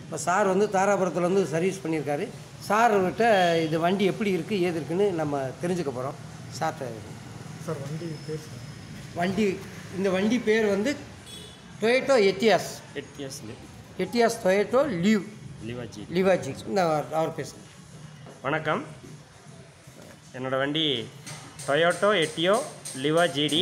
இப்போ சார் வந்து தாராபுரத்தில் வந்து சர்வீஸ் பண்ணியிருக்காரு சார்கிட்ட இது வண்டி எப்படி இருக்குது ஏது இருக்குன்னு நம்ம தெரிஞ்சுக்க போகிறோம் சார்கிட்ட சார் வண்டி பேர் சார் வண்டி இந்த வண்டி பேர் வந்து Toyota Etios Etios Etios Toyota லீவ் லிவாஜி லிவாஜி இந்த அவர் அவர் பேசுங்க வணக்கம் என்னோடய வண்டி டொயோட்டோ எட்டியோ லிவா ஜிடி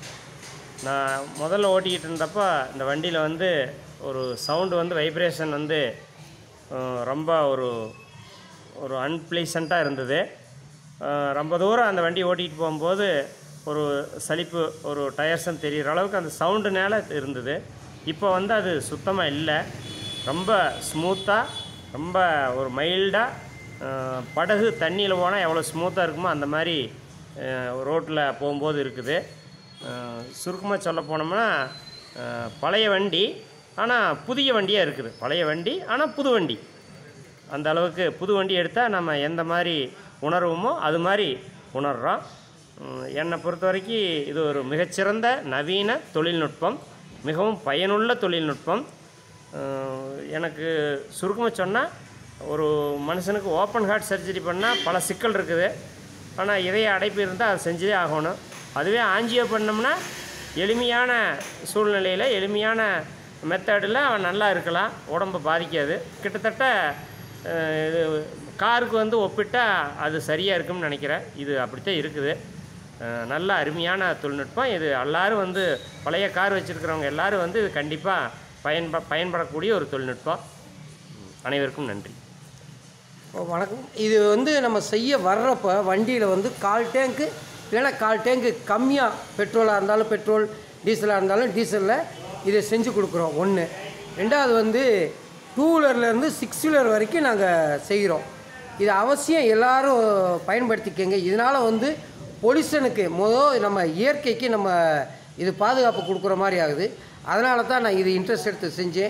நான் முதல்ல ஓட்டிக்கிட்டு இருந்தப்போ இந்த வண்டியில் வந்து ஒரு சவுண்டு வந்து வைப்ரேஷன் வந்து அஹ், ரொம்ப ஒரு ஒரு அன்பிளீசண்ட்டாக இருந்தது அஹ், ரொம்ப தூரம் அந்த வண்டி ஓட்டிகிட்டு போகும்போது ஒரு சலிப்பு ஒரு டயர்ஸன் தெரிகிற அளவுக்கு அந்த சவுண்டுனால இருந்தது இப்போ வந்து அது சுத்தமாக இல்லை ரொம்ப ஸ்மூத்தாக ரொம்ப ஒரு மைல்டாக படகு தண்ணியில் போனால் எவ்வளோ ஸ்மூத்தாக இருக்குமோ அந்த மாதிரி ரோட்டில் போகும்போது இருக்குது சுருக்கமாக சொல்ல போனோம்னா அஹ், பழைய வண்டி ஆனால் புதிய வண்டியாக இருக்குது பழைய வண்டி ஆனால் புது வண்டி அந்த அளவுக்கு புது வண்டி எடுத்தால் நம்ம எந்த மாதிரி உணர்வோமோ அது மாதிரி உணர்கிறோம் உம், என்னை பொறுத்த வரைக்கும் இது ஒரு மிகச்சிறந்த நவீன தொழில்நுட்பம் மிகவும் பயனுள்ள தொழில்நுட்பம் அஹ், எனக்கு சுருக்கமாக சொன்னால் ஒரு மனுஷனுக்கு ஓப்பன் ஹார்ட் சர்ஜரி பண்ணால் பல சிக்கல் இருக்குது ஆனால் இதய அடைப்பு இருந்தால் அதை செஞ்சே ஆகணும் அதுவே ஆஞ்சியோ பண்ணோம்னா எளிமையான சூழ்நிலையில் எளிமையான மெத்தடில் அவன் நல்லா இருக்கலாம் உடம்பை பாதிக்காது கிட்டத்தட்ட அஹ், இது காருக்கு வந்து ஒப்பிட்டா அது சரியாக இருக்கும்னு நினைக்கிறேன் இது அப்படித்தான் இருக்குது அஹ், நல்ல அருமையான தொழில்நுட்பம் இது எல்லாரும் வந்து பழைய கார் வச்சுருக்கிறவங்க எல்லாரும் வந்து இது கண்டிப்பாக பயன்ப பயன்படக்கூடிய ஒரு தொழில்நுட்பம் அனைவருக்கும் நன்றி ஓ, வணக்கம் இது வந்து நம்ம செய்ய வர்றப்ப வண்டியில் வந்து கால் டேங்க்கு இல்லைன்னா கால் டேங்க்கு கம்மியாக பெட்ரோலாக இருந்தாலும் பெட்ரோல் டீசலாக இருந்தாலும் டீசலில் இதை செஞ்சு கொடுக்குறோம் ஒன்று ரெண்டாவது வந்து டூ வீலர்லேருந்து சிக்ஸ் வீலர் வரைக்கும் நாங்கள் செய்கிறோம் இது அவசியம் எல்லாரும் பயன்படுத்திக்கங்க இதனால் வந்து பொல்யூஷனுக்கு மொதல் நம்ம இயற்கைக்கு நம்ம இது பாதுகாப்பு கொடுக்குற மாதிரி ஆகுது அதனால தான் நான் இது இன்ட்ரெஸ்ட் எடுத்து செஞ்சேன்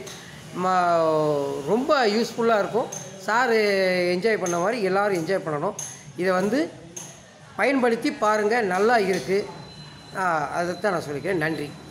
ம- ரொம்ப யூஸ்ஃபுல்லாக இருக்கும் சார் என்ஜாய் பண்ண மாதிரி எல்லோரும் என்ஜாய் பண்ணணும் இதை வந்து பயன்படுத்தி பாருங்கள் நல்லா இருக்குது அதைத்தான் நான் சொல்லிக்கிறேன் நன்றி